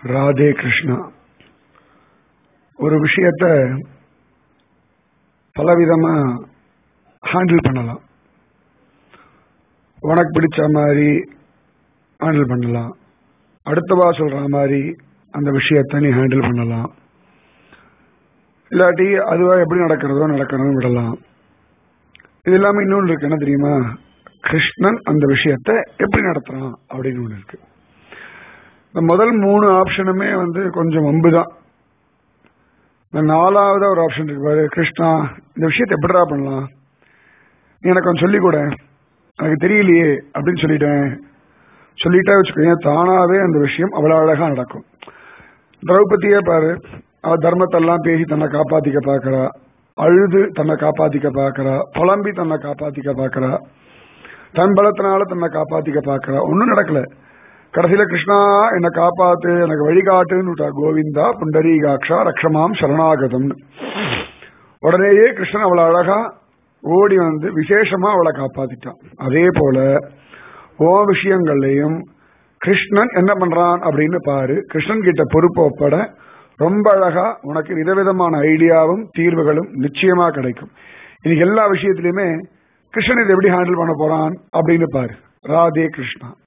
ராதே கிருஷ்ணா ஒரு விஷயத்த பலவிதமா ஹேண்டில் பண்ணலாம் உனக்கு பிடிச்ச மாதிரி ஹேண்டில் பண்ணலாம் அடுத்தவா சொல்ற மாதிரி அந்த விஷயத்த நீ ஹேண்டில் பண்ணலாம் இல்லாட்டி அதுவா எப்படி நடக்கிறதோ நடக்கிறதும் விடலாம் இது இல்லாம இன்னொன்று இருக்கு என்ன தெரியுமா கிருஷ்ணன் அந்த விஷயத்த எப்படி நடத்துறான் அப்படின்னு ஒன்று இருக்கு இந்த முதல் மூணு ஆப்ஷனுமே வந்து கொஞ்சம் வம்பு தான் இந்த நாலாவதா ஒரு ஆப்ஷன் இருக்கு பாரு கிருஷ்ணா இந்த விஷயத்தை எப்படிடா பண்ணலாம் நீ எனக்கு கொஞ்சம் சொல்லிக் கூட எனக்கு தெரியலையே அப்படின்னு சொல்லிட்டேன் சொல்லிட்டே வச்சுக்கோங்க தானாவே அந்த விஷயம் அவ்வளவு அழகா நடக்கும் திரௌபதியே பாரு அவ தர்மத்தெல்லாம் பேசி தன்னை காப்பாத்திக்க பாக்குறா அழுது தன்னை காப்பாத்திக்க பாக்குறா புலம்பி தன்னை காப்பாத்திக்க பாக்குறா தன் பலத்தினால தன்னை காப்பாத்திக்க பாக்குறா ஒன்னும் நடக்கல கடைசியில கிருஷ்ணா என்னை காப்பாத்து எனக்கு வழிகாட்டுன்னு விட்டா கோவிந்தா புண்டரீகாட்சா ரக்ஷமாம் சரணாகதம்னு உடனேயே கிருஷ்ணன் அவளை அழகா ஓடி வந்து விசேஷமா அவளை காப்பாத்திட்டான் அதே போல ஓ விஷயங்கள்லையும் கிருஷ்ணன் என்ன பண்றான் அப்படின்னு பாரு கிருஷ்ணன் கிட்ட பொறுப்பு ஒப்பட ரொம்ப அழகா உனக்கு விதவிதமான ஐடியாவும் தீர்வுகளும் நிச்சயமா கிடைக்கும் இன்னைக்கு எல்லா விஷயத்திலுமே கிருஷ்ணன் இதை எப்படி ஹேண்டில் பண்ண போறான் அப்படின்னு பாரு ராதே கிருஷ்ணா